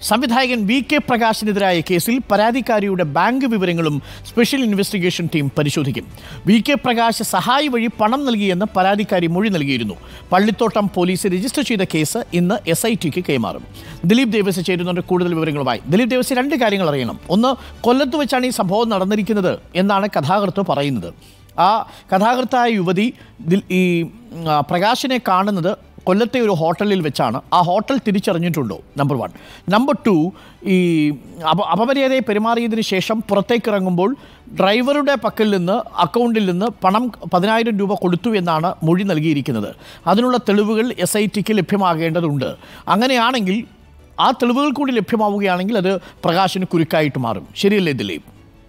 സംവിധായകൻ V K പ്രകാശിനെതിരായ കേസിൽ പരാതിക്കാരിയുടെ ബാങ്ക് വിവരങ്ങളും സ്പെഷ്യൽ ഇൻവെസ്റ്റിഗേഷൻ ടീം പരിശോധിക്കും വി കെ പ്രകാശ് സഹായി വഴി പണം നൽകിയെന്ന് പരാതിക്കാരി മൊഴി നൽകിയിരുന്നു പള്ളിത്തോട്ടം പോലീസ് രജിസ്റ്റർ ചെയ്ത കേസ് ഇന്ന് എസ് ഐ ടിക്ക് കൈമാറും ദിലീപ് ദേവസ് ചേരുന്നുണ്ട് കൂടുതൽ വിവരങ്ങളുമായി ദിലീപ് ദേവസ് രണ്ട് കാര്യങ്ങൾ അറിയണം ഒന്ന് കൊല്ലത്ത് വെച്ചാണ് ഈ സംഭവം നടന്നിരിക്കുന്നത് എന്നാണ് കഥാകൃത്ത് പറയുന്നത് ആ കഥാകൃത്തായ യുവതി ദിൽ- ഈ ഉം, ആ, പ്രകാശിനെ കാണുന്നത് കൊല്ലത്തെ ഒരു ഹോട്ടലിൽ വെച്ചാണ് ആ ഹോട്ടൽ തിരിച്ചറിഞ്ഞിട്ടുണ്ടോ നമ്പർ വൺ നമ്പർ ടു ഈ അപ അപമര്യാദയെ പെരുമാറിയതിന് ശേഷം പുറത്തേക്ക് ഇറങ്ങുമ്പോൾ ഡ്രൈവറുടെ പക്കൽ നിന്ന് അക്കൗണ്ടിൽ നിന്ന് പണം പതിനായിരം രൂപ കൊടുത്തു എന്നാണ് മൊഴി നൽകിയിരിക്കുന്നത് അതിനുള്ള തെളിവുകൾ എസ് ഐ ടിക്ക് ലഭ്യമാകേണ്ടതുണ്ട് അങ്ങനെയാണെങ്കിൽ ആ തെളിവുകൾ കൂടി ലഭ്യമാവുകയാണെങ്കിൽ അത് പ്രകാശിന് കുരുക്കായിട്ട് മാറും ശരിയല്ലേ ദിലീപ്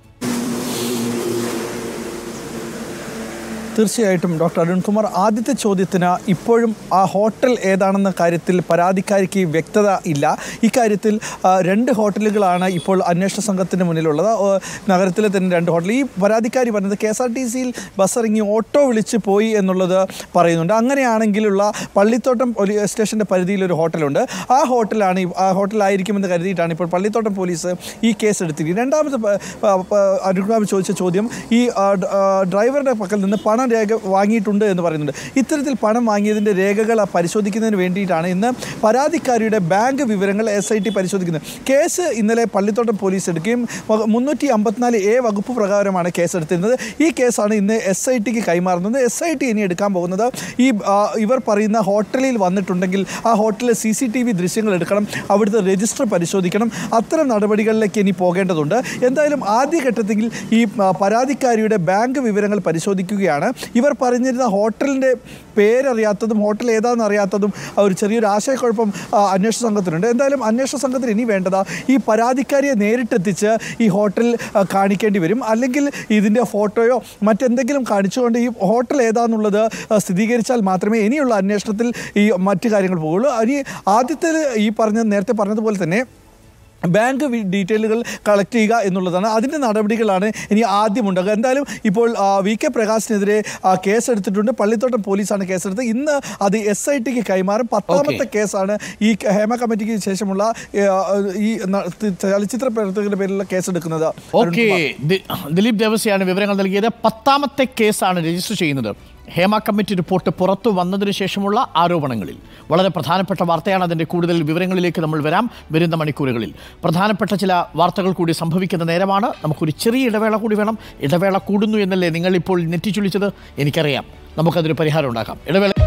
തീർച്ചയായിട്ടും ഡോക്ടർ അരുൺകുമാർ ആദ്യത്തെ ചോദ്യത്തിന് ഇപ്പോഴും ആ ഹോട്ടൽ ഏതാണെന്ന കാര്യത്തിൽ പരാതിക്കാരിക്ക് വ്യക്തത ഇല്ല ഇക്കാര്യത്തിൽ ആ, രണ്ട് ഹോട്ടലുകളാണ് ഇപ്പോൾ അന്വേഷണ സംഘത്തിന് മുന്നിലുള്ളത് ഓ, നഗരത്തിലെ തന്നെ രണ്ട് ഹോട്ടൽ ഈ പരാതിക്കാരി പറഞ്ഞത് കെ എസ് ആർ ടി സിയിൽ ബസ് ഇറങ്ങി ഓട്ടോ വിളിച്ച് പോയി എന്നുള്ളത് പറയുന്നുണ്ട് അങ്ങനെയാണെങ്കിലുള്ള പള്ളിത്തോട്ടം പോലീസ് സ്റ്റേഷൻ്റെ പരിധിയിൽ ഒരു ഹോട്ടലുണ്ട് ആ ഹോട്ടലാണ് ഈ- ആ ഹോട്ടലായിരിക്കുമെന്ന് കരുതിയിട്ടാണ് ഇപ്പോൾ പള്ളിത്തോട്ടം പോലീസ് ഈ കേസ് എടുത്തിരിക്കുന്നത് രണ്ടാമത്തെ പ- പ- പ- അരുൺകുമാർ ചോദിച്ച ചോദ്യം ഈ ആ, ഡ- ആ, ഡ്രൈവറുടെ പക്കൽ നിന്ന് പണം രേഖ വാങ്ങിയിട്ടുണ്ട് എന്ന് പറയുന്നുണ്ട് ഇത്തരത്തിൽ പണം വാങ്ങിയതിൻ്റെ രേഖകൾ പരിശോധിക്കുന്നതിന് വേണ്ടിയിട്ടാണ് ഇന്ന് പരാതിക്കാരിയുടെ ബാങ്ക് വിവരങ്ങൾ എസ് ഐ ടി പരിശോധിക്കുന്നത് കേസ് ഇന്നലെ പള്ളിത്തോട്ടം പോലീസ് എടുക്കുകയും മുന്നൂറ്റി അമ്പത്തിനാല് എ വകുപ്പ് പ്രകാരമാണ് കേസ് എടുത്തിരുന്നത് ഈ കേസാണ് ഇന്ന് എസ് ഐ ടിക്ക് കൈമാറുന്നത് എസ് ഐ ടി ഇനി എടുക്കാൻ പോകുന്നത് ഈ ആ, ഇവർ പറയുന്ന ഹോട്ടലിൽ വന്നിട്ടുണ്ടെങ്കിൽ ആ ഹോട്ടലിലെ സി സി ടി വി ദൃശ്യങ്ങൾ എടുക്കണം അവിടുത്തെ രജിസ്റ്റർ പരിശോധിക്കണം അത്തരം നടപടികളിലേക്ക് ഇനി പോകേണ്ടതുണ്ട് എന്തായാലും ആദ്യഘട്ടത്തിൽ ഈ ആ, പരാതിക്കാരിയുടെ ബാങ്ക് വിവരങ്ങൾ പരിശോധിക്കുകയാണ് ഇവർ പറഞ്ഞിരുന്ന ഹോട്ടലിൻ്റെ പേരറിയാത്തതും ഹോട്ടൽ ഏതാണെന്ന് അറിയാത്തതും ആ ഒരു ചെറിയൊരു ആശയക്കുഴപ്പം ആ, അന്വേഷണ സംഘത്തിനുണ്ട് എന്തായാലും അന്വേഷണ സംഘത്തിന് ഇനി വേണ്ടത് ഈ പരാതിക്കാരിയെ നേരിട്ടെത്തിച്ച് ഈ ഹോട്ടൽ ആ, കാണിക്കേണ്ടി വരും അല്ലെങ്കിൽ ഇതിൻ്റെ ഫോട്ടോയോ മറ്റെന്തെങ്കിലും കാണിച്ചുകൊണ്ട് ഈ ഹോട്ടൽ ഏതാണെന്നുള്ളത് ആ, സ്ഥിരീകരിച്ചാൽ മാത്രമേ ഇനിയുള്ള അന്വേഷണത്തിൽ ഈ മറ്റു കാര്യങ്ങൾ പോകുള്ളൂ ഇനി ആദ്യത്തെ ഈ പറഞ്ഞ നേരത്തെ പറഞ്ഞതുപോലെ തന്നെ ബാങ്ക് വി- ഡീറ്റെയിലുകൾ കളക്ട് ചെയ്യുക എന്നുള്ളതാണ് അതിൻ്റെ നടപടികളാണ് ഇനി ആദ്യം ഉണ്ടാകുക എന്തായാലും ഇപ്പോൾ ആ, വി കെ പ്രകാശിനെതിരെ ആ, കേസെടുത്തിട്ടുണ്ട് പള്ളിത്തോട്ടം പോലീസാണ് കേസെടുത്തത് ഇന്ന് അത് എസ് ഐ ടിക്ക് കൈമാറും പത്താമത്തെ കേസാണ് ഈ ഹേമ കമ്മിറ്റിക്ക് ശേഷമുള്ള ഏ, ആ, ഈ ന- ചലച്ചിത്ര പ്രവർത്തകരുടെ പേരിലുള്ള കേസെടുക്കുന്നത് ഓക്കെ ദിലീപ് ദേവസ്യാണ് വിവരങ്ങൾ നൽകിയത് പത്താമത്തെ കേസാണ് രജിസ്റ്റർ ചെയ്യുന്നത് ഹേമ കമ്മിറ്റി റിപ്പോർട്ട് പുറത്തു വന്നതിന് ശേഷമുള്ള ആരോപണങ്ങളിൽ വളരെ പ്രധാനപ്പെട്ട വാർത്തയാണ് അതിൻ്റെ കൂടുതൽ വിവരങ്ങളിലേക്ക് നമ്മൾ വരാം വരുന്ന മണിക്കൂറുകളിൽ പ്രധാനപ്പെട്ട ചില വാർത്തകൾ കൂടി സംഭവിക്കുന്ന നേരമാണ് നമുക്കൊരു ചെറിയ ഇടവേള കൂടി വേണം ഇടവേള കൂടുന്നു എന്നല്ലേ നിങ്ങൾ ഇപ്പോൾ നെറ്റിച്ചുളിച്ചത് എനിക്കറിയാം നമുക്കതൊരു പരിഹാരം ഉണ്ടാക്കാം ഇടവേള